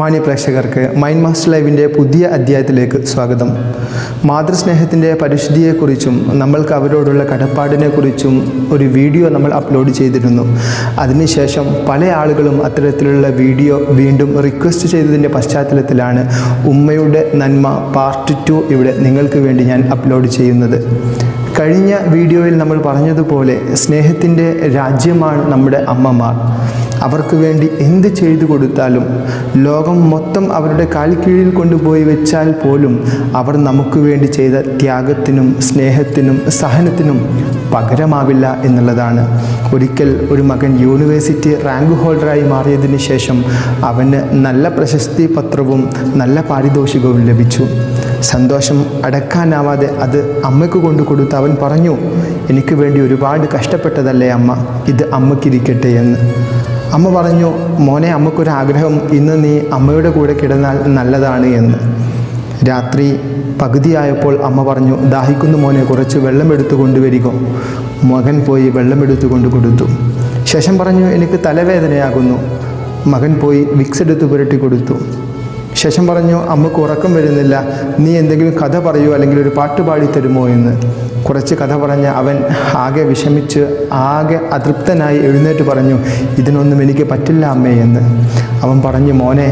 മാന്യ പ്രേക്ഷകർക്ക് mind master ലൈവിൻ്റെ പുതിയ അധ്യായത്തിലേക്ക് സ്വാഗതം മാതൃസ്നേഹത്തിൻ്റെ പരിശുദ്ധിയെക്കുറിച്ചും നമ്മൾക്ക് അവരോടുള്ള കടപ്പാടിനെക്കുറിച്ചും ഒരു വീഡിയോ നമ്മൾ അപ്ലോഡ് ചെയ്തിരുന്നു അതിനുശേഷം പല ആളുകളും അത്തരത്തിലുള്ള വീഡിയോ വീണ്ടും റിക്വസ്റ്റ് ചെയ്തതിൻ്റെ പശ്ചാത്തലത്തിലാണ് ഉമ്മയുടെ നന്മ പാർട്ട് ടു ഇവിടെ നിങ്ങൾക്ക് വേണ്ടി ഞാൻ അപ്ലോഡ് ചെയ്യുന്നത് കഴിഞ്ഞ വീഡിയോയിൽ നമ്മൾ പറഞ്ഞതുപോലെ സ്നേഹത്തിൻ്റെ രാജ്യമാണ് നമ്മുടെ അമ്മമാർ അവർക്ക് വേണ്ടി എന്ത് ചെയ്തു കൊടുത്താലും ലോകം മൊത്തം അവരുടെ കാൽക്കീഴിൽ കൊണ്ടുപോയി വെച്ചാൽ പോലും അവർ നമുക്ക് വേണ്ടി ചെയ്ത ത്യാഗത്തിനും സ്നേഹത്തിനും സഹനത്തിനും പകരമാവില്ല എന്നുള്ളതാണ് ഒരിക്കൽ ഒരു മകൻ യൂണിവേഴ്സിറ്റി റാങ്ക് ഹോൾഡറായി മാറിയതിന് ശേഷം അവന് നല്ല പ്രശസ്തി പത്രവും നല്ല പാരിതോഷികവും ലഭിച്ചു സന്തോഷം അടക്കാനാവാതെ അത് അമ്മയ്ക്ക് കൊണ്ടു കൊടുത്ത് അവൻ പറഞ്ഞു എനിക്ക് വേണ്ടി ഒരുപാട് കഷ്ടപ്പെട്ടതല്ലേ അമ്മ ഇത് അമ്മയ്ക്കിരിക്കട്ടെ എന്ന് അമ്മ പറഞ്ഞു മോനെ അമ്മക്കൊരാഗ്രഹം ഇന്ന് നീ അമ്മയുടെ കൂടെ കിടന്നാൽ നല്ലതാണ് എന്ന് രാത്രി പകുതിയായപ്പോൾ അമ്മ പറഞ്ഞു ദാഹിക്കുന്നു മോനെ കുറച്ച് വെള്ളം എടുത്തു കൊണ്ടുവരിക മകൻ പോയി വെള്ളം എടുത്തു കൊണ്ട് കൊടുത്തു ശേഷം പറഞ്ഞു എനിക്ക് തലവേദനയാകുന്നു മകൻ പോയി വിക്സ് എടുത്ത് പുരട്ടി കൊടുത്തു ശേഷം പറഞ്ഞു അമ്മക്ക് ഉറക്കം വരുന്നില്ല നീ എന്തെങ്കിലും കഥ പറയൂ അല്ലെങ്കിൽ ഒരു പാട്ട് പാടി തരുമോ എന്ന് കുറച്ച് കഥ പറഞ്ഞ് അവൻ ആകെ വിഷമിച്ച് ആകെ അതൃപ്തനായി എഴുന്നേറ്റ് പറഞ്ഞു ഇതിനൊന്നും എനിക്ക് പറ്റില്ല അമ്മേ എന്ന് അവൻ പറഞ്ഞു മോനെ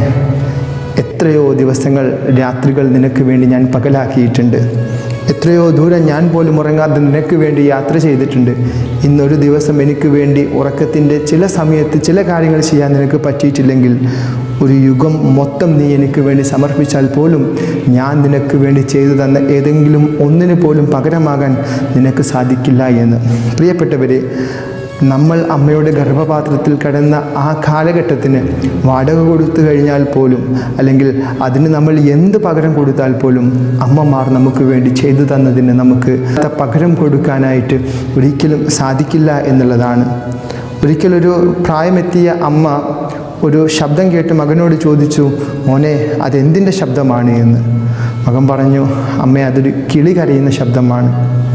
എത്രയോ ദിവസങ്ങൾ രാത്രികൾ നിനക്ക് വേണ്ടി ഞാൻ പകലാക്കിയിട്ടുണ്ട് എത്രയോ ദൂരം ഞാൻ പോലും ഉറങ്ങാതെ നിനക്ക് വേണ്ടി യാത്ര ചെയ്തിട്ടുണ്ട് ഇന്നൊരു ദിവസം എനിക്ക് വേണ്ടി ഉറക്കത്തിൻ്റെ ചില സമയത്ത് ചില കാര്യങ്ങൾ ചെയ്യാൻ നിനക്ക് പറ്റിയിട്ടില്ലെങ്കിൽ ഒരു യുഗം മൊത്തം നീ എനിക്ക് വേണ്ടി സമർപ്പിച്ചാൽ പോലും ഞാൻ നിനക്ക് വേണ്ടി ചെയ്തു തന്ന ഏതെങ്കിലും ഒന്നിന് പോലും പകരമാകാൻ നിനക്ക് സാധിക്കില്ല എന്ന് പ്രിയപ്പെട്ടവരെ നമ്മൾ അമ്മയുടെ ഗർഭപാത്രത്തിൽ കിടന്ന ആ കാലഘട്ടത്തിന് വാടക കൊടുത്തു കഴിഞ്ഞാൽ പോലും അല്ലെങ്കിൽ അതിന് നമ്മൾ എന്ത് പകരം കൊടുത്താൽ പോലും അമ്മമാർ നമുക്ക് വേണ്ടി ചെയ്തു തന്നതിന് നമുക്ക് പകരം കൊടുക്കാനായിട്ട് ഒരിക്കലും സാധിക്കില്ല എന്നുള്ളതാണ് ഒരിക്കലൊരു പ്രായമെത്തിയ അമ്മ ഒരു ശബ്ദം കേട്ട് മകനോട് ചോദിച്ചു മോനെ അതെന്തിൻ്റെ ശബ്ദമാണ് എന്ന് മകൻ പറഞ്ഞു അമ്മേ അതൊരു കിളി കരയുന്ന ശബ്ദമാണ്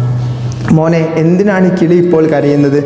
മോനെ എന്തിനാണ് ഈ കിളി ഇപ്പോൾ കരയുന്നത്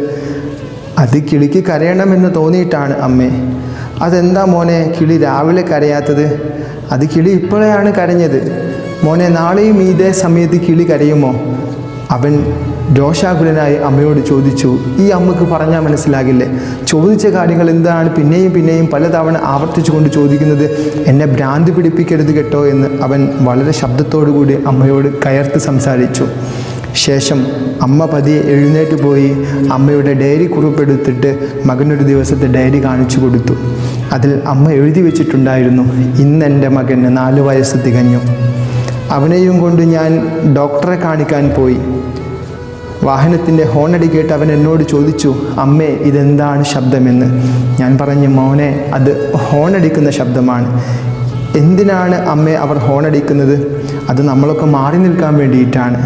അത് കിളിക്ക് കരയണമെന്ന് തോന്നിയിട്ടാണ് അമ്മേ അതെന്താ മോനെ കിളി രാവിലെ കരയാത്തത് അത് കിളി ഇപ്പോഴാണ് കരഞ്ഞത് മോനെ നാളെയും ഇതേ സമയത്ത് കിളി കരയുമോ അവൻ രോഷാകുലനായി അമ്മയോട് ചോദിച്ചു ഈ അമ്മക്ക് പറഞ്ഞാൽ മനസ്സിലാകില്ലേ ചോദിച്ച കാര്യങ്ങൾ എന്താണ് പിന്നെയും പിന്നെയും പലതവണ ആവർത്തിച്ചു കൊണ്ട് ചോദിക്കുന്നത് എന്നെ ഭ്രാന്തി പിടിപ്പിക്കരുത് കേട്ടോ എന്ന് അവൻ വളരെ ശബ്ദത്തോടു കൂടി അമ്മയോട് കയർത്ത് സംസാരിച്ചു ശേഷം അമ്മ പതിയെ എഴുന്നേറ്റ് പോയി അമ്മയുടെ ഡയറി കുറിപ്പെടുത്തിട്ട് മകനൊരു ദിവസത്തെ ഡയറി കാണിച്ചു കൊടുത്തു അതിൽ അമ്മ എഴുതി വെച്ചിട്ടുണ്ടായിരുന്നു ഇന്ന് എൻ്റെ മകന് നാല് വയസ്സ് തികഞ്ഞു അവനെയും കൊണ്ട് ഞാൻ ഡോക്ടറെ കാണിക്കാൻ പോയി വാഹനത്തിൻ്റെ ഹോണടി കേട്ട് അവൻ എന്നോട് ചോദിച്ചു അമ്മേ ഇതെന്താണ് ശബ്ദമെന്ന് ഞാൻ പറഞ്ഞു മോനെ അത് ഹോണടിക്കുന്ന ശബ്ദമാണ് എന്തിനാണ് അമ്മേ അവർ ഹോണടിക്കുന്നത് അത് നമ്മളൊക്കെ മാറി നിൽക്കാൻ വേണ്ടിയിട്ടാണ്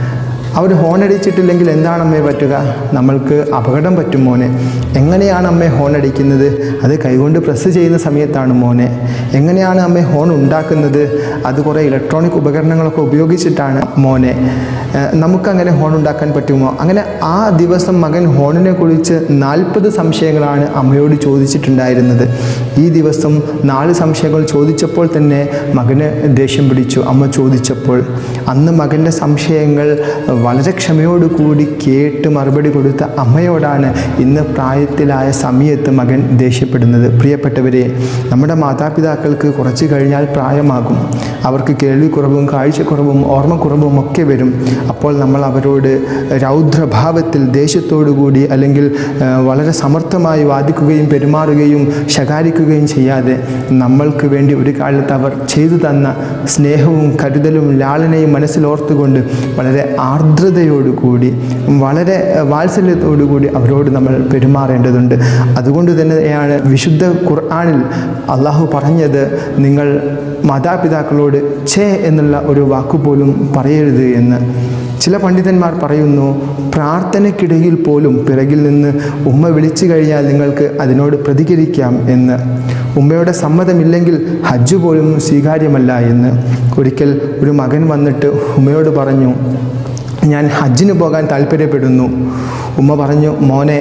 അവർ ഹോൺ അടിച്ചിട്ടില്ലെങ്കിൽ എന്താണ് അമ്മയെ പറ്റുക നമ്മൾക്ക് അപകടം പറ്റും മോനെ എങ്ങനെയാണ് അമ്മയെ ഹോൺ അടിക്കുന്നത് അത് കൈകൊണ്ട് പ്രസ് ചെയ്യുന്ന സമയത്താണ് മോനെ എങ്ങനെയാണ് അമ്മയെ ഹോൺ ഉണ്ടാക്കുന്നത് അത് കുറേ ഇലക്ട്രോണിക് ഉപകരണങ്ങളൊക്കെ ഉപയോഗിച്ചിട്ടാണ് മോനെ ഏഹ് നമുക്കങ്ങനെ ഹോൺ ഉണ്ടാക്കാൻ പറ്റുമോ അങ്ങനെ ആ ദിവസം മകൻ ഹോണിനെ കുറിച്ച് നാൽപ്പത് സംശയങ്ങളാണ് അമ്മയോട് ചോദിച്ചിട്ടുണ്ടായിരുന്നത് ഈ ദിവസം നാല് സംശയങ്ങൾ ചോദിച്ചപ്പോൾ തന്നെ മകന് ദേഷ്യം പിടിച്ചു അമ്മ ചോദിച്ചപ്പോൾ അന്ന് മകൻ്റെ സംശയങ്ങൾ വളരെ ക്ഷമയോടുകൂടി കേട്ട് മറുപടി കൊടുത്ത അമ്മയോടാണ് ഇന്ന് പ്രായത്തിലായ സമയത്ത് മകൻ ദേഷ്യപ്പെടുന്നത് പ്രിയപ്പെട്ടവരെ നമ്മുടെ മാതാപിതാക്കൾക്ക് കുറച്ച് കഴിഞ്ഞാൽ പ്രായമാകും അവർക്ക് കേൾവിക്കുറവും കാഴ്ചക്കുറവും ഓർമ്മക്കുറവും ഒക്കെ വരും അപ്പോൾ നമ്മൾ അവരോട് രൗദ്രഭാവത്തിൽ ദേഷ്യത്തോടു കൂടി അല്ലെങ്കിൽ ആ, വളരെ സമർത്ഥമായി വാദിക്കുകയും പെരുമാറുകയും ശകാരിക്കുകയും ചെയ്യാതെ നമ്മൾക്ക് വേണ്ടി ഒരു കാലത്ത് അവർ ചെയ്തു തന്ന സ്നേഹവും കരുതലും ലാളനയും മനസ്സിലോർത്തുകൊണ്ട് വളരെ ആർദ്രതയോടുകൂടി വളരെ വാത്സല്യത്തോടുകൂടി അവരോട് നമ്മൾ പെരുമാറേണ്ടതുണ്ട് അതുകൊണ്ട് തന്നെയാണ് വിശുദ്ധ ഖുർആാനിൽ അള്ളാഹു പറഞ്ഞത് നിങ്ങൾ മാതാപിതാക്കളോട് ഛേ എന്നുള്ള ഒരു വാക്കുപോലും പറയരുത് എന്ന് ചില പണ്ഡിതന്മാർ പറയുന്നു പ്രാർത്ഥനയ്ക്കിടയിൽ പോലും പിറകിൽ നിന്ന് ഉമ്മ വിളിച്ചു കഴിഞ്ഞാൽ നിങ്ങൾക്ക് അതിനോട് പ്രതികരിക്കാം എന്ന് ഉമ്മയുടെ സമ്മതമില്ലെങ്കിൽ ഹജ്ജ് പോലും സ്വീകാര്യമല്ല എന്ന് ഒരിക്കൽ ഒരു മകൻ വന്നിട്ട് ഉമ്മയോട് പറഞ്ഞു ഞാൻ ഹജ്ജിന് പോകാൻ താല്പര്യപ്പെടുന്നു ഉമ്മ പറഞ്ഞു മോനെ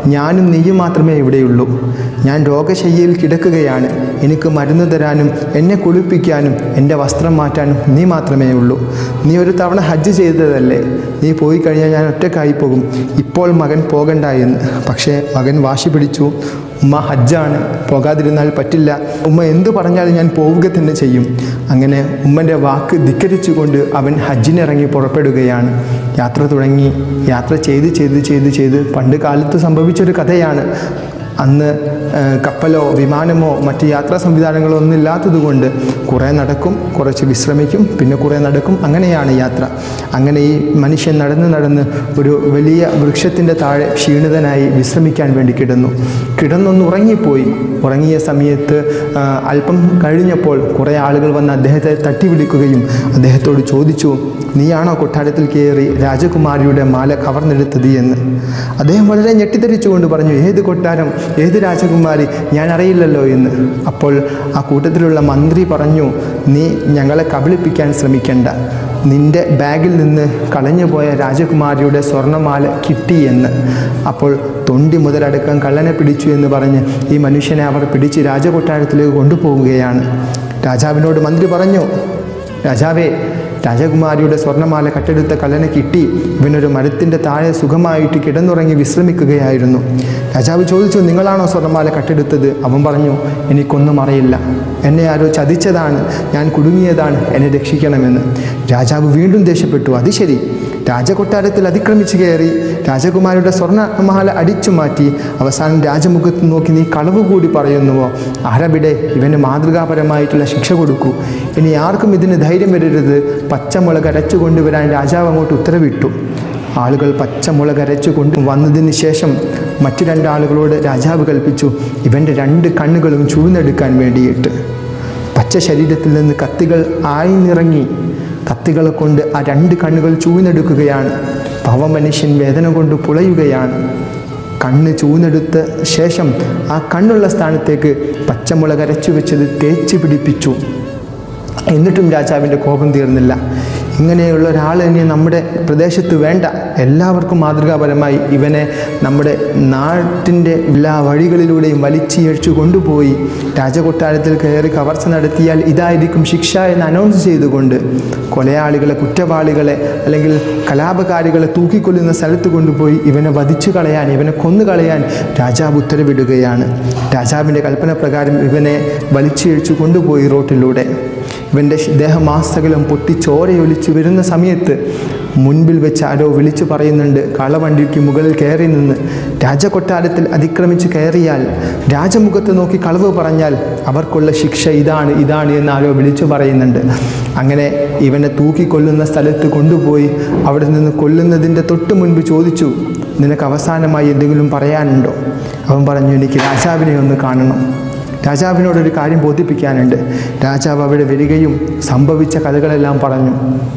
ഞാനും നീയും മാത്രമേ ഇവിടെയുള്ളൂ ഞാൻ രോഗശയ്യയിൽ കിടക്കുകയാണ് എനിക്ക് മരുന്ന് തരാനും എന്നെ കുളിപ്പിക്കാനും എൻ്റെ വസ്ത്രം മാറ്റാനും നീ മാത്രമേ ഉള്ളൂ നീ ഒരു തവണ ഹജ്ജ് ചെയ്തതല്ലേ നീ പോയി കഴിഞ്ഞാൽ ഞാൻ ഒറ്റക്കായി പോകും ഇപ്പോൾ മകൻ പോകണ്ട എന്ന് പക്ഷേ മകൻ വാശി പിടിച്ചു ഉമ്മ ഹജ്ജാണ് പോകാതിരുന്നാൽ പറ്റില്ല ഉമ്മ എന്തു പറഞ്ഞാലും ഞാൻ പോവുക തന്നെ ചെയ്യും അങ്ങനെ ഉമ്മൻ്റെ വാക്ക് ധിക്കരിച്ചുകൊണ്ട് അവൻ ഹജ്ജിനിറങ്ങി പുറപ്പെടുകയാണ് യാത്ര തുടങ്ങി യാത്ര ചെയ്ത് ചെയ്ത് ചെയ്ത് ചെയ്ത് പണ്ട് കാലത്ത് സംഭവിച്ചൊരു കഥയാണ് അന്ന് ഏഹ്, കപ്പലോ വിമാനമോ മറ്റ് യാത്രാ സംവിധാനങ്ങളോ ഒന്നും ഇല്ലാത്തതുകൊണ്ട് കുറേ നടക്കും കുറച്ച് വിശ്രമിക്കും പിന്നെ കുറേ നടക്കും അങ്ങനെയാണ് യാത്ര അങ്ങനെ ഈ മനുഷ്യൻ നടന്ന് നടന്ന് ഒരു വലിയ വൃക്ഷത്തിൻ്റെ താഴെ ക്ഷീണിതനായി വിശ്രമിക്കാൻ വേണ്ടി കിടന്നു കിടന്നൊന്ന് ഉറങ്ങിപ്പോയി ഉറങ്ങിയ സമയത്ത് ആ, അല്പം കഴിഞ്ഞപ്പോൾ കുറേ ആളുകൾ വന്ന് അദ്ദേഹത്തെ തട്ടി വിളിക്കുകയും അദ്ദേഹത്തോട് ചോദിച്ചു നീയാണോ കൊട്ടാരത്തിൽ കയറി രാജകുമാരിയുടെ മാല കവർന്നെടുത്തത് എന്ന് അദ്ദേഹം വളരെ ഞെട്ടിദ്ധരിച്ചുകൊണ്ട് പറഞ്ഞു ഏത് കൊട്ടാരം ഏത് രാജകുമാരി ഞാൻ അറിയില്ലല്ലോ എന്ന് അപ്പോൾ ആ കൂട്ടത്തിലുള്ള മന്ത്രി പറഞ്ഞു നീ ഞങ്ങളെ കബളിപ്പിക്കാൻ ശ്രമിക്കണ്ട നിന്റെ ബാഗിൽ നിന്ന് കളഞ്ഞുപോയ രാജകുമാരിയുടെ സ്വർണ്ണമാല കിട്ടി എന്ന് അപ്പോൾ തൊണ്ടി മുതലടക്കം കള്ളനെ പിടിച്ചു എന്ന് പറഞ്ഞ് ഈ മനുഷ്യനെ അവർ പിടിച്ച് രാജകൊട്ടാരത്തിലേക്ക് കൊണ്ടുപോവുകയാണ് രാജാവിനോട് മന്ത്രി പറഞ്ഞു രാജാവേ രാജകുമാരിയുടെ സ്വർണ്ണമാല കട്ടെടുത്ത കള്ളനെ കിട്ടി ഇവനൊരു മരത്തിൻ്റെ താഴെ സുഖമായിട്ട് കിടന്നുറങ്ങി വിശ്രമിക്കുകയായിരുന്നു രാജാവ് ചോദിച്ചു നിങ്ങളാണോ സ്വർണ്ണമാല കട്ടെടുത്തത് അവൻ പറഞ്ഞു എനിക്കൊന്നും അറിയില്ല എന്നെ ആരോ ചതിച്ചതാണ് ഞാൻ കുടുങ്ങിയതാണ് എന്നെ രക്ഷിക്കണമെന്ന് രാജാവ് വീണ്ടും ദേഷ്യപ്പെട്ടു അത് ശരി രാജകൊട്ടാരത്തിൽ അതിക്രമിച്ചു കയറി രാജകുമാരിയുടെ സ്വർണ്ണമാല അടിച്ചു മാറ്റി അവസാനം രാജമുഖത്ത് നോക്കി നീ കളവ് കൂടി പറയുന്നുവോ ആരവിടെ ഇവന് മാതൃകാപരമായിട്ടുള്ള ശിക്ഷ കൊടുക്കൂ ഇനി ആർക്കും ഇതിന് ധൈര്യം വരരുത് പച്ചമുളക് അരച്ചു കൊണ്ടുവരാൻ രാജാവ് അങ്ങോട്ട് ഉത്തരവിട്ടു ആളുകൾ പച്ചമുളക് അരച്ചു കൊണ്ട് വന്നതിന് ശേഷം മറ്റു രണ്ടാളുകളോട് രാജാവ് കൽപ്പിച്ചു ഇവൻ്റെ രണ്ട് കണ്ണുകളും ചൂഴ്ന്നെടുക്കാൻ വേണ്ടിയിട്ട് പച്ച ശരീരത്തിൽ നിന്ന് കത്തികൾ ആയിന്നിറങ്ങി കത്തികളെ കൊണ്ട് ആ രണ്ട് കണ്ണുകൾ ചൂഴ്ന്നെടുക്കുകയാണ് പവമനുഷ്യൻ വേദന കൊണ്ട് പുളയുകയാണ് കണ്ണ് ചൂന്നെടുത്ത ശേഷം ആ കണ്ണുള്ള സ്ഥാനത്തേക്ക് പച്ചമുളക് അരച്ചു വെച്ചത് തേച്ച് പിടിപ്പിച്ചു എന്നിട്ടും രാജാവിൻ്റെ കോപം തീർന്നില്ല ഇങ്ങനെയുള്ള ഒരാൾ ഇനി നമ്മുടെ പ്രദേശത്ത് വേണ്ട എല്ലാവർക്കും മാതൃകാപരമായി ഇവനെ നമ്മുടെ നാട്ടിൻ്റെ എല്ലാ വഴികളിലൂടെയും വലിച്ചിഴച്ചു കൊണ്ടുപോയി രാജകൊട്ടാരത്തിൽ കയറി കവർച്ച നടത്തിയാൽ ഇതായിരിക്കും ശിക്ഷ എന്ന് അനൗൺസ് ചെയ്തുകൊണ്ട് കൊലയാളികളെ കുറ്റവാളികളെ അല്ലെങ്കിൽ കലാപകാരികളെ തൂക്കിക്കൊല്ലുന്ന സ്ഥലത്ത് കൊണ്ടുപോയി ഇവനെ വധിച്ചു കളയാൻ ഇവനെ കൊന്നു കളയാൻ രാജാവ് ഉത്തരവിടുകയാണ് രാജാവിൻ്റെ കൽപ്പന പ്രകാരം ഇവനെ വലിച്ചിഴച്ചു കൊണ്ടുപോയി റോട്ടിലൂടെ ഇവൻ്റെ ദേഹമാസകലം പൊട്ടി ചോരയൊലിച്ച് വരുന്ന സമയത്ത് മുൻപിൽ വെച്ച് ആരോ വിളിച്ചു പറയുന്നുണ്ട് കളവണ്ടിക്ക് മുകളിൽ കയറി നിന്ന് രാജകൊട്ടാരത്തിൽ അതിക്രമിച്ച് കയറിയാൽ രാജമുഖത്ത് നോക്കി കളവ് പറഞ്ഞാൽ അവർക്കുള്ള ശിക്ഷ ഇതാണ് ഇതാണ് എന്ന് ആരോ വിളിച്ചു പറയുന്നുണ്ട് അങ്ങനെ ഇവനെ തൂക്കിക്കൊല്ലുന്ന സ്ഥലത്ത് കൊണ്ടുപോയി അവിടെ നിന്ന് കൊല്ലുന്നതിൻ്റെ തൊട്ട് മുൻപ് ചോദിച്ചു നിനക്ക് അവസാനമായി എന്തെങ്കിലും പറയാനുണ്ടോ അവൻ പറഞ്ഞു എനിക്ക് രാജാവിനെ ഒന്ന് കാണണം രാജാവിനോടൊരു കാര്യം ബോധിപ്പിക്കാനുണ്ട് രാജാവ് അവിടെ വരികയും സംഭവിച്ച കഥകളെല്ലാം പറഞ്ഞു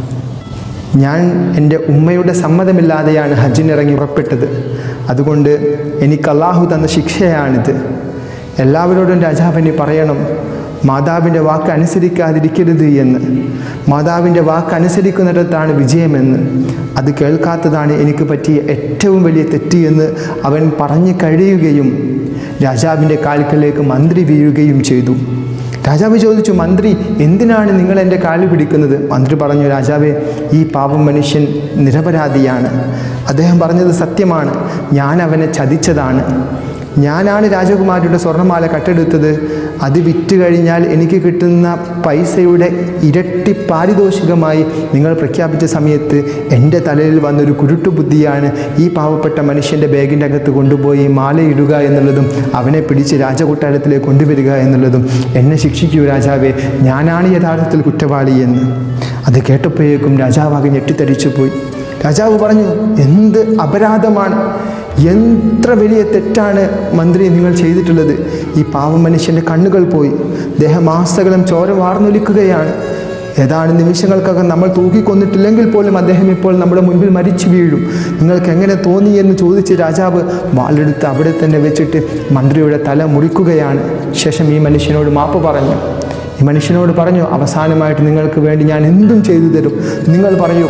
ഞാൻ എൻ്റെ ഉമ്മയുടെ സമ്മതമില്ലാതെയാണ് ഹജ്ജിനിറങ്ങി പുറപ്പെട്ടത് അതുകൊണ്ട് എനിക്ക് അള്ളാഹു തന്ന ശിക്ഷയാണിത് എല്ലാവരോടും രാജാവിനെ പറയണം മാതാവിൻ്റെ വാക്ക് അനുസരിക്കാതിരിക്കരുത് എന്ന് മാതാവിൻ്റെ വാക്ക് അനുസരിക്കുന്നിടത്താണ് വിജയമെന്ന് അത് കേൾക്കാത്തതാണ് എനിക്ക് പറ്റിയ ഏറ്റവും വലിയ തെറ്റ് എന്ന് അവൻ പറഞ്ഞു കഴിയുകയും രാജാവിൻ്റെ കാൽക്കലേക്ക് മന്ത്രി വീഴുകയും ചെയ്തു രാജാവ് ചോദിച്ചു മന്ത്രി എന്തിനാണ് നിങ്ങൾ എൻ്റെ കാല് പിടിക്കുന്നത് മന്ത്രി പറഞ്ഞു രാജാവേ ഈ പാവം മനുഷ്യൻ നിരപരാധിയാണ് അദ്ദേഹം പറഞ്ഞത് സത്യമാണ് ഞാൻ അവനെ ചതിച്ചതാണ് ഞാനാണ് രാജകുമാരിയുടെ സ്വർണ്ണമാല കട്ടെടുത്തത് അത് വിറ്റ് കഴിഞ്ഞാൽ എനിക്ക് കിട്ടുന്ന പൈസയുടെ ഇരട്ടി പാരിതോഷികമായി നിങ്ങൾ പ്രഖ്യാപിച്ച സമയത്ത് എൻ്റെ തലയിൽ വന്നൊരു കുരുട്ടു ബുദ്ധിയാണ് ഈ പാവപ്പെട്ട മനുഷ്യൻ്റെ ബാഗിൻ്റെ അകത്ത് കൊണ്ടുപോയി മാലയിടുക എന്നുള്ളതും അവനെ പിടിച്ച് രാജകൊട്ടാരത്തിലേക്ക് കൊണ്ടുവരിക എന്നുള്ളതും എന്നെ ശിക്ഷിക്കൂ രാജാവേ ഞാനാണ് യഥാർത്ഥത്തിൽ കുറ്റവാളി എന്ന് അത് കേട്ടപ്പോഴേക്കും രാജാവാകെ ഞെട്ടിത്തരിച്ചു പോയി രാജാവ് പറഞ്ഞു എന്ത് അപരാധമാണ് എത്ര വലിയ തെറ്റാണ് മന്ത്രി നിങ്ങൾ ചെയ്തിട്ടുള്ളത് ഈ പാവം മനുഷ്യൻ്റെ കണ്ണുകൾ പോയി ദേഹമാസകലം ചോര വാർന്നൊലിക്കുകയാണ് ഏതാനും നിമിഷങ്ങൾക്കകം നമ്മൾ തൂക്കിക്കൊന്നിട്ടില്ലെങ്കിൽ പോലും അദ്ദേഹം ഇപ്പോൾ നമ്മുടെ മുൻപിൽ മരിച്ചു വീഴും നിങ്ങൾക്ക് എങ്ങനെ തോന്നി എന്ന് ചോദിച്ച് രാജാവ് വാളെടുത്ത് അവിടെ തന്നെ വെച്ചിട്ട് മന്ത്രിയുടെ തല മുറിക്കുകയാണ് ശേഷം ഈ മനുഷ്യനോട് മാപ്പ് പറഞ്ഞു ഈ മനുഷ്യനോട് പറഞ്ഞു അവസാനമായിട്ട് നിങ്ങൾക്ക് വേണ്ടി ഞാൻ എന്തും ചെയ്തു തരും നിങ്ങൾ പറയൂ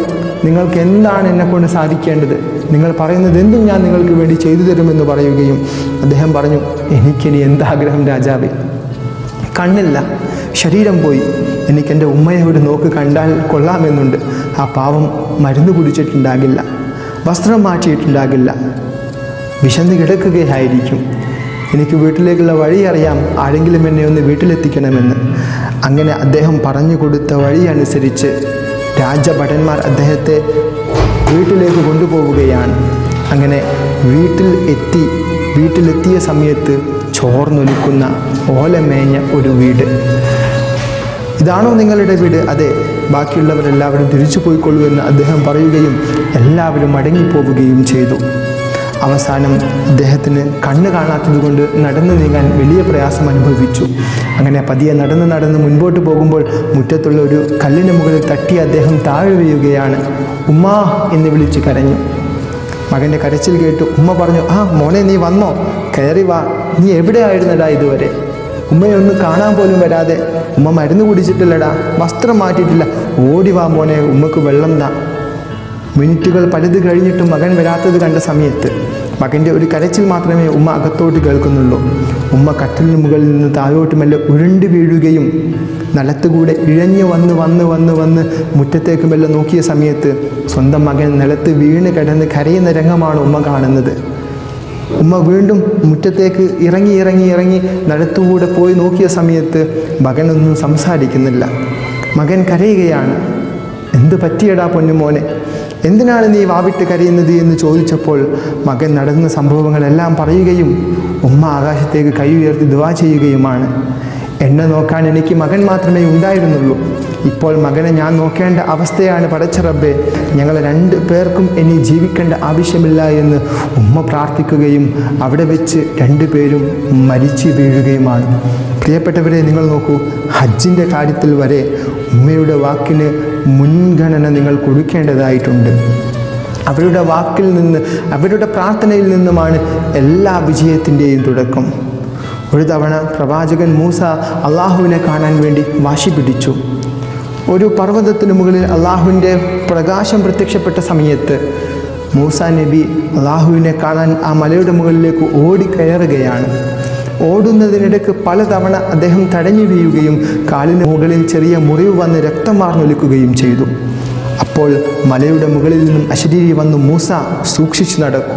നിങ്ങൾക്ക് എന്താണ് എന്നെക്കൊണ്ട് സാധിക്കേണ്ടത് നിങ്ങൾ പറയുന്നത് എന്തും ഞാൻ നിങ്ങൾക്ക് വേണ്ടി ചെയ്തു തരുമെന്ന് പറയുകയും അദ്ദേഹം പറഞ്ഞു എനിക്കിനി എന്താഗ്രഹം രാജാവേ കണ്ണില്ല ശരീരം പോയി എനിക്ക് എൻ്റെ ഉമ്മയെ ഒരു നോക്ക് കണ്ടാൽ കൊള്ളാമെന്നുണ്ട് ആ പാവം മരുന്ന് കുടിച്ചിട്ടുണ്ടാകില്ല വസ്ത്രം മാറ്റിയിട്ടുണ്ടാകില്ല വിശന്ന് കിടക്കുകയായിരിക്കും എനിക്ക് വീട്ടിലേക്കുള്ള വഴി അറിയാം ആരെങ്കിലും എന്നെ ഒന്ന് വീട്ടിലെത്തിക്കണമെന്ന് അങ്ങനെ അദ്ദേഹം പറഞ്ഞു കൊടുത്ത വഴി അനുസരിച്ച് രാജഭടന്മാർ അദ്ദേഹത്തെ വീട്ടിലേക്ക് കൊണ്ടുപോവുകയാണ് അങ്ങനെ വീട്ടിൽ എത്തി വീട്ടിലെത്തിയ സമയത്ത് ചോർന്നൊലിക്കുന്ന ഓലമേഞ്ഞ ഒരു വീട് ഇതാണോ നിങ്ങളുടെ വീട് അതെ ബാക്കിയുള്ളവരെല്ലാവരും തിരിച്ചു പോയിക്കൊള്ളൂ എന്ന് അദ്ദേഹം പറയുകയും എല്ലാവരും മടങ്ങിപ്പോവുകയും ചെയ്തു അവസാനം അദ്ദേഹത്തിന് കണ്ണ് കാണാത്തത് കൊണ്ട് നടന്നു നീങ്ങാൻ വലിയ പ്രയാസം അനുഭവിച്ചു അങ്ങനെ പതിയെ നടന്ന് നടന്ന് മുൻപോട്ട് പോകുമ്പോൾ മുറ്റത്തുള്ള ഒരു കല്ലിന് മുകളിൽ തട്ടി അദ്ദേഹം താഴെ വീഴുകയാണ് ഉമ്മാ എന്ന് വിളിച്ച് കരഞ്ഞു മകൻ്റെ കരച്ചിൽ കേട്ട് ഉമ്മ പറഞ്ഞു ആ മോനെ നീ വന്നോ കയറി വാ നീ എവിടെയായിരുന്നടാ ഇതുവരെ ഉമ്മയെ ഒന്ന് കാണാൻ പോലും വരാതെ ഉമ്മ മരുന്ന് കുടിച്ചിട്ടില്ലടാ വസ്ത്രം മാറ്റിയിട്ടില്ല ഓടി വാ മോനെ ഉമ്മക്ക് വെള്ളം താ മിനിറ്റുകൾ പലത് കഴിഞ്ഞിട്ടും മകൻ വരാത്തത് കണ്ട സമയത്ത് മകൻ്റെ ഒരു കരച്ചിൽ മാത്രമേ ഉമ്മ അകത്തോട്ട് കേൾക്കുന്നുള്ളൂ ഉമ്മ കട്ടിലിന് മുകളിൽ നിന്ന് താഴോട്ട് മെല്ലെ ഉരുണ്ട് വീഴുകയും നിലത്തുകൂടെ ഇഴഞ്ഞു വന്ന് വന്ന് വന്ന് വന്ന് മുറ്റത്തേക്ക് മെല്ലെ നോക്കിയ സമയത്ത് സ്വന്തം മകൻ നിലത്ത് വീണ് കിടന്ന് കരയുന്ന രംഗമാണ് ഉമ്മ കാണുന്നത് ഉമ്മ വീണ്ടും മുറ്റത്തേക്ക് ഇറങ്ങി ഇറങ്ങി ഇറങ്ങി നിലത്തുകൂടെ പോയി നോക്കിയ സമയത്ത് മകനൊന്നും സംസാരിക്കുന്നില്ല മകൻ കരയുകയാണ് എന്ത് പറ്റിയടാ പൊന്നുമോനെ എന്തിനാണ് നീ വാവിട്ട് കരയുന്നത് എന്ന് ചോദിച്ചപ്പോൾ മകൻ നടന്ന സംഭവങ്ങളെല്ലാം പറയുകയും ഉമ്മ ആകാശത്തേക്ക് കൈ ഉയർത്തി ദുവാ ചെയ്യുകയുമാണ് എന്നെ നോക്കാൻ എനിക്ക് മകൻ മാത്രമേ ഉണ്ടായിരുന്നുള്ളൂ ഇപ്പോൾ മകനെ ഞാൻ നോക്കേണ്ട അവസ്ഥയാണ് പടച്ച റബ്ബേ ഞങ്ങൾ രണ്ട് പേർക്കും ഇനി ജീവിക്കേണ്ട ആവശ്യമില്ല എന്ന് ഉമ്മ പ്രാർത്ഥിക്കുകയും അവിടെ വെച്ച് രണ്ടുപേരും മരിച്ചു വീഴുകയുമാണ് പ്രിയപ്പെട്ടവരെ നിങ്ങൾ നോക്കൂ ഹജ്ജിൻ്റെ കാര്യത്തിൽ വരെ ഉമ്മയുടെ വാക്കിന് മുൻഗണന നിങ്ങൾ കൊടുക്കേണ്ടതായിട്ടുണ്ട് അവരുടെ വാക്കിൽ നിന്ന് അവരുടെ പ്രാർത്ഥനയിൽ നിന്നുമാണ് എല്ലാ വിജയത്തിൻ്റെയും തുടക്കം ഒരു തവണ പ്രവാചകൻ മൂസ അള്ളാഹുവിനെ കാണാൻ വേണ്ടി വാശി പിടിച്ചു ഒരു പർവ്വതത്തിന് മുകളിൽ അള്ളാഹുവിൻ്റെ പ്രകാശം പ്രത്യക്ഷപ്പെട്ട സമയത്ത് മൂസ നബി അള്ളാഹുവിനെ കാണാൻ ആ മലയുടെ മുകളിലേക്ക് ഓടിക്കയറുകയാണ് ഓടുന്നതിനിടയ്ക്ക് പലതവണ അദ്ദേഹം തടഞ്ഞു വീഴുകയും കാലിന് മുകളിൽ ചെറിയ മുറിവ് വന്ന് രക്തം വാർന്നൊലിക്കുകയും ചെയ്തു അപ്പോൾ മലയുടെ മുകളിൽ നിന്നും അശരീരി വന്നു മൂസ സൂക്ഷിച്ചു നടക്കൂ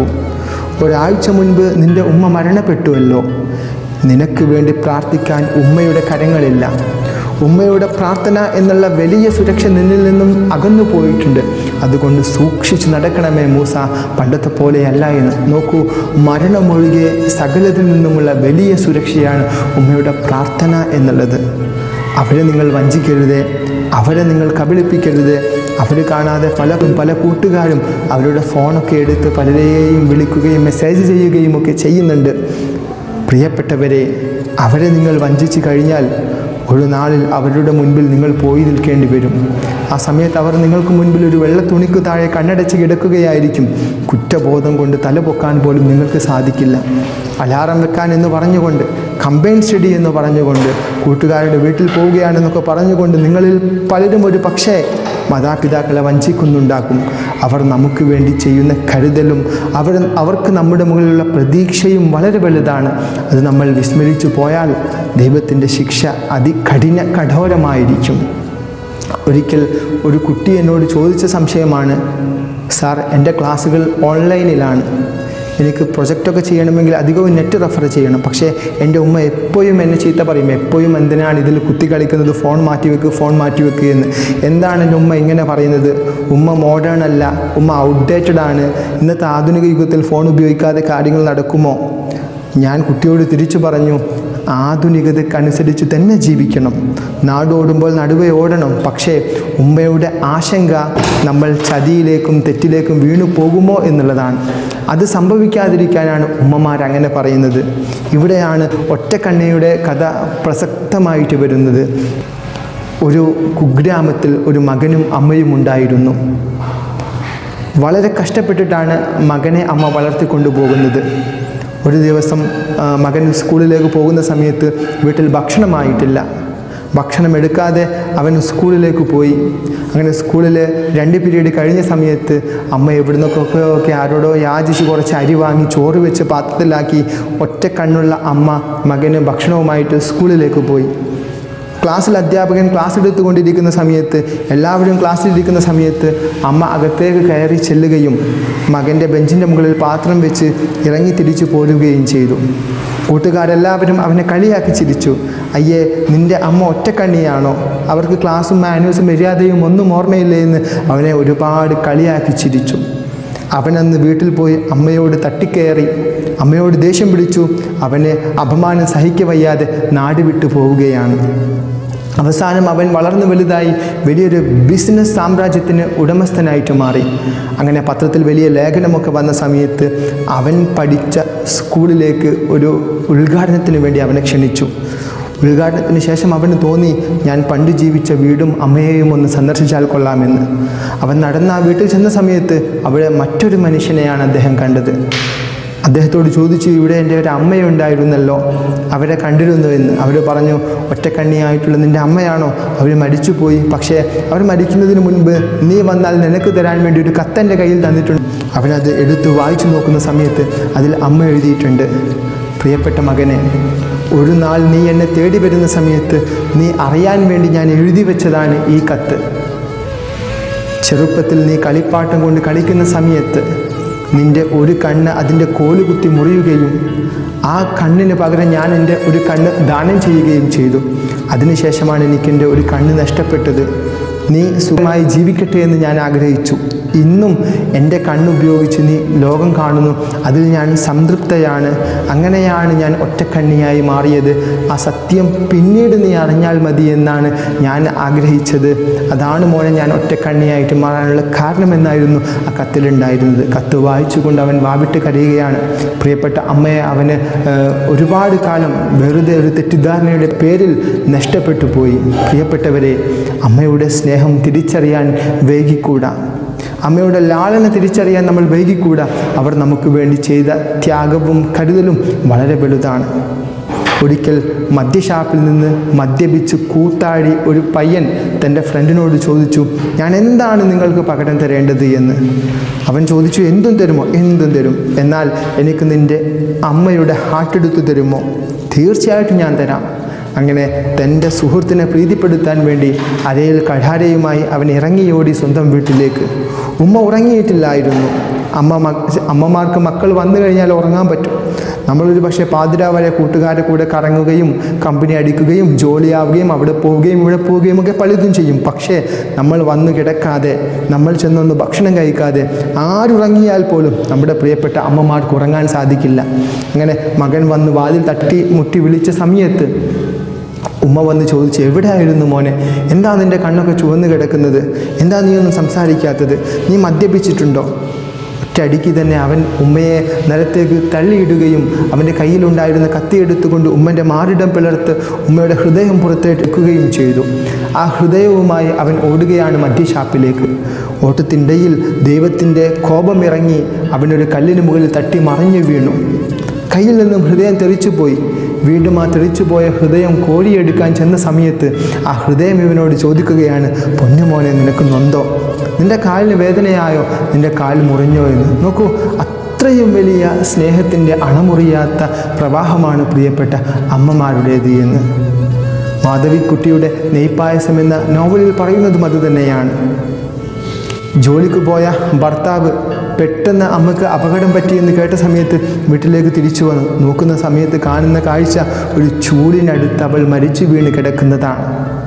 ഒരാഴ്ച മുൻപ് നിന്റെ ഉമ്മ മരണപ്പെട്ടുവല്ലോ നിനക്ക് വേണ്ടി പ്രാർത്ഥിക്കാൻ ഉമ്മയുടെ കരങ്ങളില്ല ഉമ്മയുടെ പ്രാർത്ഥന എന്നുള്ള വലിയ സുരക്ഷ നിന്നിൽ നിന്നും അകന്നു പോയിട്ടുണ്ട് അതുകൊണ്ട് സൂക്ഷിച്ച് നടക്കണമേ മൂസ പണ്ടത്തെ പോലെയല്ല എന്ന് നോക്കൂ മരണമൊഴികെ സകലത്തിൽ നിന്നുമുള്ള വലിയ സുരക്ഷയാണ് ഉമ്മയുടെ പ്രാർത്ഥന എന്നുള്ളത് അവരെ നിങ്ങൾ വഞ്ചിക്കരുത് അവരെ നിങ്ങൾ കബളിപ്പിക്കരുത് അവർ കാണാതെ പല പല കൂട്ടുകാരും അവരുടെ ഫോണൊക്കെ എടുത്ത് പലരെയും വിളിക്കുകയും മെസ്സേജ് ചെയ്യുകയും ഒക്കെ ചെയ്യുന്നുണ്ട് പ്രിയപ്പെട്ടവരെ അവരെ നിങ്ങൾ വഞ്ചിച്ചു കഴിഞ്ഞാൽ ഒരു നാളിൽ അവരുടെ മുൻപിൽ നിങ്ങൾ പോയി നിൽക്കേണ്ടി വരും ആ സമയത്ത് അവർ നിങ്ങൾക്ക് മുൻപിൽ ഒരു വെള്ള തുണിക്ക് താഴെ കണ്ണടച്ച് കിടക്കുകയായിരിക്കും കുറ്റബോധം കൊണ്ട് തല പൊക്കാൻ പോലും നിങ്ങൾക്ക് സാധിക്കില്ല അലാറം വെക്കാൻ എന്ന് പറഞ്ഞുകൊണ്ട് കമ്പൈൻ സ്റ്റഡി എന്ന് പറഞ്ഞുകൊണ്ട് കൂട്ടുകാരുടെ വീട്ടിൽ പോവുകയാണെന്നൊക്കെ പറഞ്ഞുകൊണ്ട് നിങ്ങളിൽ പലരും ഒരു പക്ഷേ മാതാപിതാക്കളെ വഞ്ചിക്കുന്നുണ്ടാക്കും അവർ നമുക്ക് വേണ്ടി ചെയ്യുന്ന കരുതലും അവർ അവർക്ക് നമ്മുടെ മുകളിലുള്ള പ്രതീക്ഷയും വളരെ വലുതാണ് അത് നമ്മൾ വിസ്മരിച്ചു പോയാൽ ദൈവത്തിൻ്റെ ശിക്ഷ അതികഠിന കഠോരമായിരിക്കും ഒരിക്കൽ ഒരു കുട്ടി എന്നോട് ചോദിച്ച സംശയമാണ് സാർ എൻ്റെ ക്ലാസ്സുകൾ ഓൺലൈനിലാണ് എനിക്ക് പ്രൊജക്റ്റൊക്കെ ചെയ്യണമെങ്കിൽ അധികവും നെറ്റ് റെഫർ ചെയ്യണം പക്ഷേ എൻ്റെ ഉമ്മ എപ്പോഴും എന്നെ ചീത്ത പറയും എപ്പോഴും എന്തിനാണ് ഇതിൽ കുത്തി കളിക്കുന്നത് ഫോൺ മാറ്റി വെക്ക് ഫോൺ മാറ്റി വെക്ക് എന്ന് എന്താണ് എൻ്റെ ഉമ്മ ഇങ്ങനെ പറയുന്നത് ഉമ്മ മോഡേൺ അല്ല ഉമ്മ ഔട്ട്ഡേറ്റഡ് ആണ് ഇന്നത്തെ ആധുനിക യുഗത്തിൽ ഫോൺ ഉപയോഗിക്കാതെ കാര്യങ്ങൾ നടക്കുമോ ഞാൻ കുട്ടിയോട് തിരിച്ചു പറഞ്ഞു ആധുനികതക്കനുസരിച്ച് തന്നെ ജീവിക്കണം നാടോടുമ്പോൾ നടുവേ ഓടണം പക്ഷേ ഉമ്മയുടെ ആശങ്ക നമ്മൾ ചതിയിലേക്കും തെറ്റിലേക്കും വീണു പോകുമോ എന്നുള്ളതാണ് അത് സംഭവിക്കാതിരിക്കാനാണ് ഉമ്മമാർ അങ്ങനെ പറയുന്നത് ഇവിടെയാണ് ഒറ്റക്കണ്ണയുടെ കഥ പ്രസക്തമായിട്ട് വരുന്നത് ഒരു കുഗ്രാമത്തിൽ ഒരു മകനും അമ്മയും ഉണ്ടായിരുന്നു വളരെ കഷ്ടപ്പെട്ടിട്ടാണ് മകനെ അമ്മ വളർത്തിക്കൊണ്ടുപോകുന്നത് ഒരു ദിവസം ആ, മകൻ സ്കൂളിലേക്ക് പോകുന്ന സമയത്ത് വീട്ടിൽ ഭക്ഷണമായിട്ടില്ല ഭക്ഷണം എടുക്കാതെ അവൻ സ്കൂളിലേക്ക് പോയി അങ്ങനെ സ്കൂളിൽ രണ്ട് പീരീഡ് കഴിഞ്ഞ സമയത്ത് അമ്മ എവിടുന്നൊക്കെ ഒക്കെ ആരോടോ യാചിച്ച് കുറച്ച് അരി വാങ്ങി ചോറ് വെച്ച് പാത്രത്തിലാക്കി ഒറ്റ കണ്ണുള്ള അമ്മ മകന് ഭക്ഷണവുമായിട്ട് സ്കൂളിലേക്ക് പോയി ക്ലാസ്സിൽ അധ്യാപകൻ ക്ലാസ് എടുത്തുകൊണ്ടിരിക്കുന്ന സമയത്ത് എല്ലാവരും ക്ലാസ്സിലിരിക്കുന്ന സമയത്ത് അമ്മ അകത്തേക്ക് കയറി ചെല്ലുകയും മകൻ്റെ ബെഞ്ചിൻ്റെ മുകളിൽ പാത്രം വെച്ച് ഇറങ്ങി തിരിച്ചു പോരുകയും ചെയ്തു കൂട്ടുകാരെല്ലാവരും അവനെ കളിയാക്കി ചിരിച്ചു അയ്യേ നിൻ്റെ അമ്മ ഒറ്റക്കണ്ണിയാണോ അവർക്ക് ക്ലാസ്സും മാനുവൽസും മര്യാദയും ഒന്നും ഓർമ്മയില്ലേ എന്ന് അവനെ ഒരുപാട് കളിയാക്കി ചിരിച്ചു അവനന്ന് വീട്ടിൽ പോയി അമ്മയോട് തട്ടിക്കയറി അമ്മയോട് ദേഷ്യം പിടിച്ചു അവന് അപമാനം സഹിക്കവയ്യാതെ നാട് വിട്ടു പോവുകയാണ് അവസാനം അവൻ വളർന്നു വലുതായി വലിയൊരു ബിസിനസ് സാമ്രാജ്യത്തിന് ഉടമസ്ഥനായിട്ട് മാറി അങ്ങനെ പത്രത്തിൽ വലിയ ലേഖനമൊക്കെ വന്ന സമയത്ത് അവൻ പഠിച്ച സ്കൂളിലേക്ക് ഒരു ഉദ്ഘാടനത്തിന് വേണ്ടി അവനെ ക്ഷണിച്ചു ഉദ്ഘാടനത്തിന് ശേഷം അവന് തോന്നി ഞാൻ പണ്ട് ജീവിച്ച വീടും അമ്മയെയും ഒന്ന് സന്ദർശിച്ചാൽ കൊള്ളാമെന്ന് അവൻ നടന്ന ആ വീട്ടിൽ ചെന്ന സമയത്ത് അവിടെ മറ്റൊരു മനുഷ്യനെയാണ് അദ്ദേഹം കണ്ടത് അദ്ദേഹത്തോട് ചോദിച്ചു ഇവിടെ എൻ്റെ ഒരു അമ്മയുണ്ടായിരുന്നല്ലോ അവരെ കണ്ടിരുന്നു എന്ന് അവർ പറഞ്ഞു ഒറ്റക്കണ്ണിയായിട്ടുള്ള നിൻ്റെ അമ്മയാണോ അവർ മരിച്ചുപോയി പക്ഷേ അവർ മരിക്കുന്നതിന് മുൻപ് നീ വന്നാൽ നിനക്ക് തരാൻ വേണ്ടി ഒരു കത്തെൻ്റെ കയ്യിൽ തന്നിട്ടുണ്ട് അവനത് എടുത്ത് വായിച്ചു നോക്കുന്ന സമയത്ത് അതിൽ അമ്മ എഴുതിയിട്ടുണ്ട് പ്രിയപ്പെട്ട മകനെ ഒരു നാൾ നീ എന്നെ തേടി വരുന്ന സമയത്ത് നീ അറിയാൻ വേണ്ടി ഞാൻ എഴുതി വെച്ചതാണ് ഈ കത്ത് ചെറുപ്പത്തിൽ നീ കളിപ്പാട്ടം കൊണ്ട് കളിക്കുന്ന സമയത്ത് നിന്റെ ഒരു കണ്ണ് അതിൻ്റെ കോല് കുത്തി മുറിയുകയും ആ കണ്ണിന് പകരം ഞാൻ എൻ്റെ ഒരു കണ്ണ് ദാനം ചെയ്യുകയും ചെയ്തു അതിനുശേഷമാണ് എനിക്കെൻ്റെ ഒരു കണ്ണ് നഷ്ടപ്പെട്ടത് നീ സുഖമായി ജീവിക്കട്ടെ എന്ന് ഞാൻ ആഗ്രഹിച്ചു ഇന്നും എൻ്റെ കണ്ണുപയോഗിച്ച് നീ ലോകം കാണുന്നു അതിൽ ഞാൻ സംതൃപ്തയാണ് അങ്ങനെയാണ് ഞാൻ ഒറ്റക്കണ്ണിയായി മാറിയത് ആ സത്യം പിന്നീട് നീ അറിഞ്ഞാൽ മതി എന്നാണ് ഞാൻ ആഗ്രഹിച്ചത് അതാണ് മോനെ ഞാൻ ഒറ്റക്കണ്ണിയായിട്ട് മാറാനുള്ള കാരണമെന്നായിരുന്നു ആ കത്തിലുണ്ടായിരുന്നത് കത്ത് വായിച്ചുകൊണ്ട് അവൻ വാവിട്ട് കരയുകയാണ് പ്രിയപ്പെട്ട അമ്മയെ അവന് ഏഹ്, ഒരുപാട് കാലം വെറുതെ ഒരു തെറ്റിദ്ധാരണയുടെ പേരിൽ നഷ്ടപ്പെട്ടു പോയി പ്രിയപ്പെട്ടവരെ അമ്മയുടെ സ്നേഹം തിരിച്ചറിയാൻ വൈകിക്കൂടാ അമ്മയുടെ ലാളന തിരിച്ചറിയാൻ നമ്മൾ വൈകിക്കൂടാ അവർ നമുക്ക് വേണ്ടി ചെയ്ത ത്യാഗവും കരുതലും വളരെ വലുതാണ് ഒരിക്കൽ മദ്യഷാപ്പിൽ നിന്ന് മദ്യപിച്ച് കൂത്താടി ഒരു പയ്യൻ തൻ്റെ ഫ്രണ്ടിനോട് ചോദിച്ചു ഞാൻ എന്താണ് നിങ്ങൾക്ക് പകരം തരേണ്ടത് എന്ന് അവൻ ചോദിച്ചു എന്തും തരുമോ എന്തും തരും എന്നാൽ എനിക്ക് നിൻ്റെ അമ്മയുടെ ഹാർട്ടെടുത്ത് തരുമോ തീർച്ചയായിട്ടും ഞാൻ തരാം അങ്ങനെ തൻ്റെ സുഹൃത്തിനെ പ്രീതിപ്പെടുത്താൻ വേണ്ടി അരയിൽ കഠാരയുമായി അവൻ ഇറങ്ങിയോടി സ്വന്തം വീട്ടിലേക്ക് ഉമ്മ ഉറങ്ങിയിട്ടില്ലായിരുന്നു അമ്മ മ- അമ്മമാർക്ക് മക്കൾ വന്നു കഴിഞ്ഞാൽ ഉറങ്ങാൻ പറ്റും നമ്മളൊരു പക്ഷേ പാതിരാ വരെ കൂട്ടുകാരെ കൂടെ കറങ്ങുകയും കമ്പനി അടിക്കുകയും ജോലിയാവുകയും അവിടെ പോവുകയും ഇവിടെ പോവുകയും ഒക്കെ പലതും ചെയ്യും പക്ഷേ നമ്മൾ വന്നു കിടക്കാതെ നമ്മൾ ചെന്നൊന്ന് ഭക്ഷണം കഴിക്കാതെ ആരുറങ്ങിയാൽ പോലും നമ്മുടെ പ്രിയപ്പെട്ട അമ്മമാർക്ക് ഉറങ്ങാൻ സാധിക്കില്ല അങ്ങനെ മകൻ വന്ന് വാതിൽ തട്ടി മുട്ടി വിളിച്ച സമയത്ത് ഉമ്മ വന്ന് ചോദിച്ചു എവിടെയായിരുന്നു മോനെ എന്താ നിൻ്റെ കണ്ണൊക്കെ ചുവന്ന് കിടക്കുന്നത് എന്താ നീ ഒന്നും സംസാരിക്കാത്തത് നീ മദ്യപിച്ചിട്ടുണ്ടോ ഒറ്റയടിക്ക് തന്നെ അവൻ ഉമ്മയെ നിലത്തേക്ക് തള്ളിയിടുകയും അവൻ്റെ കയ്യിലുണ്ടായിരുന്ന കത്തിയെടുത്തുകൊണ്ട് ഉമ്മൻ്റെ മാറിടം പിളർത്ത് ഉമ്മയുടെ ഹൃദയം പുറത്തെടുക്കുകയും ചെയ്തു ആ ഹൃദയവുമായി അവൻ ഓടുകയാണ് മദ്യഷാപ്പിലേക്ക് ഓട്ടത്തിനിടയിൽ ദൈവത്തിൻ്റെ കോപമിറങ്ങി അവനൊരു കല്ലിന് മുകളിൽ തട്ടി മറിഞ്ഞു വീണു കയ്യിൽ നിന്നും ഹൃദയം തെറിച്ചുപോയി വീണ്ടും ആ തെറിച്ചുപോയ ഹൃദയം കോരിയെടുക്കാൻ ചെന്ന സമയത്ത് ആ ഹൃദയം ഇവനോട് ചോദിക്കുകയാണ് പൊന്നുമോനെ നിനക്ക് നൊന്തോ നിന്റെ കാലിന് വേദനയായോ നിന്റെ കാൽ മുറിഞ്ഞോ എന്ന് നോക്കൂ അത്രയും വലിയ സ്നേഹത്തിൻ്റെ അണമുറിയാത്ത പ്രവാഹമാണ് പ്രിയപ്പെട്ട അമ്മമാരുടേത് എന്ന് മാധവിക്കുട്ടിയുടെ നെയ്പ്പായസം എന്ന നോവലിൽ പറയുന്നതും അതുതന്നെയാണ് ജോലിക്ക് പോയ ഭർത്താവ് പെട്ടെന്ന് അമ്മക്ക് അപകടം പറ്റിയെന്ന് കേട്ട സമയത്ത് വീട്ടിലേക്ക് തിരിച്ചു വന്നു നോക്കുന്ന സമയത്ത് കാണുന്ന കാഴ്ച ഒരു ചൂടിനടുത്ത് അവൾ മരിച്ചു വീണ് കിടക്കുന്നതാണ്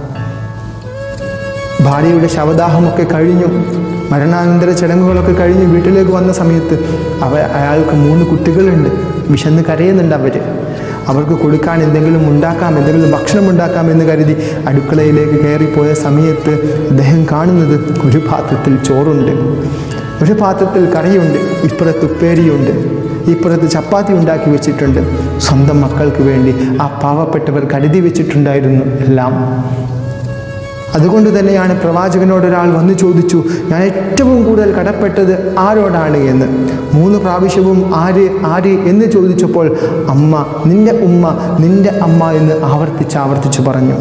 ഭാര്യയുടെ ശവദാഹമൊക്കെ കഴിഞ്ഞു മരണാനന്തര ചടങ്ങുകളൊക്കെ കഴിഞ്ഞ് വീട്ടിലേക്ക് വന്ന സമയത്ത് അവ അയാൾക്ക് മൂന്ന് കുട്ടികളുണ്ട് വിശന്ന് കരയുന്നുണ്ട് അവർ അവർക്ക് കൊടുക്കാൻ എന്തെങ്കിലും ഉണ്ടാക്കാം എന്തെങ്കിലും ഭക്ഷണം ഉണ്ടാക്കാം എന്ന് കരുതി അടുക്കളയിലേക്ക് കയറിപ്പോയ സമയത്ത് അദ്ദേഹം കാണുന്നത് ഒരു പാത്രത്തിൽ ചോറുണ്ട് ഒരു പാത്രത്തിൽ കറിയുണ്ട് ഇപ്പുറത്ത് ഉപ്പേരിയുണ്ട് ഇപ്പുറത്ത് ചപ്പാത്തി ഉണ്ടാക്കി വെച്ചിട്ടുണ്ട് സ്വന്തം മക്കൾക്ക് വേണ്ടി ആ പാവപ്പെട്ടവർ കരുതി വെച്ചിട്ടുണ്ടായിരുന്നു എല്ലാം അതുകൊണ്ട് തന്നെയാണ് പ്രവാചകനോട് ഒരാൾ വന്നു ചോദിച്ചു ഞാൻ ഏറ്റവും കൂടുതൽ കടപ്പെട്ടത് ആരോടാണ് എന്ന് മൂന്ന് പ്രാവശ്യവും ആര് ആര് എന്ന് ചോദിച്ചപ്പോൾ അമ്മ നിന്റെ ഉമ്മ നിന്റെ അമ്മ എന്ന് ആവർത്തിച്ച് ആവർത്തിച്ച് പറഞ്ഞു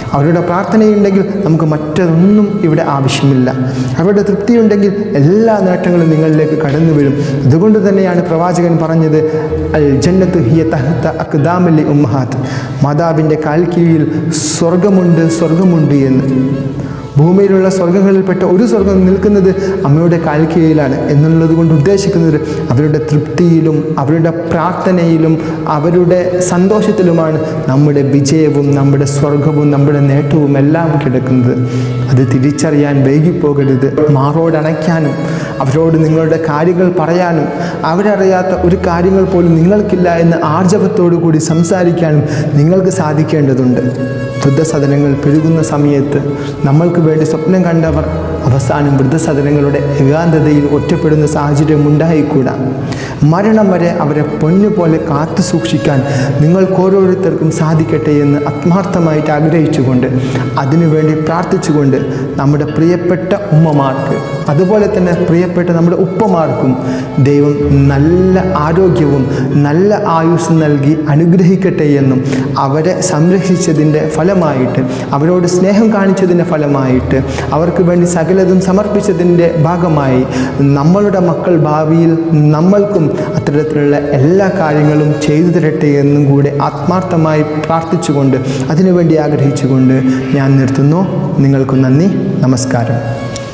അവരുടെ പ്രാർത്ഥനയുണ്ടെങ്കിൽ നമുക്ക് മറ്റൊന്നും ഇവിടെ ആവശ്യമില്ല അവരുടെ തൃപ്തിയുണ്ടെങ്കിൽ എല്ലാ നേട്ടങ്ങളും നിങ്ങളിലേക്ക് കടന്നു വരും അതുകൊണ്ട് തന്നെയാണ് പ്രവാചകൻ പറഞ്ഞത് അൽ ജന്നത്ത് ഹിയ തഹത്ത അക്ദാമലി ഉമ്മഹാത്ത് മാതാവിൻ്റെ കാൽ കീഴിൽ സ്വർഗമുണ്ട് സ്വർഗമുണ്ട് എന്ന് ഭൂമിയിലുള്ള സ്വർഗങ്ങളിൽപ്പെട്ട ഒരു സ്വർഗം നിൽക്കുന്നത് അമ്മയുടെ കാൽ കീഴിലാണ് എന്നുള്ളത് കൊണ്ട് ഉദ്ദേശിക്കുന്നത് അവരുടെ തൃപ്തിയിലും അവരുടെ പ്രാർത്ഥനയിലും അവരുടെ സന്തോഷത്തിലുമാണ് നമ്മുടെ വിജയവും നമ്മുടെ സ്വർഗവും നമ്മുടെ നേട്ടവും എല്ലാം കിടക്കുന്നത് അത് തിരിച്ചറിയാൻ വൈകിപ്പോകരുത് മാറോടണയ്ക്കാനും അവരോട് നിങ്ങളുടെ കാര്യങ്ങൾ പറയാനും അവരറിയാത്ത ഒരു കാര്യങ്ങൾ പോലും നിങ്ങൾക്കില്ല എന്ന് ആർജവത്തോടു കൂടി സംസാരിക്കാനും നിങ്ങൾക്ക് സാധിക്കേണ്ടതുണ്ട് വൃദ്ധസദനങ്ങൾ പെരുകുന്ന സമയത്ത് നമ്മൾക്ക് വേണ്ടി സ്വപ്നം കണ്ടവർ അവസാനം വൃദ്ധസദനങ്ങളുടെ ഏകാന്തതയിൽ ഒറ്റപ്പെടുന്ന സാഹചര്യം ഉണ്ടായിക്കൂടാ മരണം വരെ അവരെ പൊന്നുപോലെ കാത്തു സൂക്ഷിക്കാൻ നിങ്ങൾക്ക് ഓരോരുത്തർക്കും സാധിക്കട്ടെ എന്ന് ആത്മാർത്ഥമായിട്ട് ആഗ്രഹിച്ചുകൊണ്ട് അതിനുവേണ്ടി പ്രാർത്ഥിച്ചുകൊണ്ട് നമ്മുടെ പ്രിയപ്പെട്ട ഉമ്മമാർക്ക് അതുപോലെ തന്നെ പ്രിയപ്പെട്ട നമ്മുടെ ഉപ്പമാർക്കും ദൈവം നല്ല ആരോഗ്യവും നല്ല ആയുസ് നൽകി അനുഗ്രഹിക്കട്ടെ എന്നും അവരെ സംരക്ഷിച്ചതിൻ്റെ ഫലമായിട്ട് അവരോട് സ്നേഹം കാണിച്ചതിൻ്റെ ഫലമായിട്ട് അവർക്ക് വേണ്ടി സകലതും സമർപ്പിച്ചതിൻ്റെ ഭാഗമായി നമ്മളുടെ മക്കൾ ഭാവിയിൽ നമ്മൾക്കും അത്തരത്തിലുള്ള എല്ലാ കാര്യങ്ങളും ചെയ്തു തരട്ടെ എന്നും കൂടെ ആത്മാർത്ഥമായി പ്രാർത്ഥിച്ചുകൊണ്ട് അതിനുവേണ്ടി ആഗ്രഹിച്ചുകൊണ്ട് ഞാൻ നിർത്തുന്നു നിങ്ങൾക്ക് നന്ദി നമസ്കാരം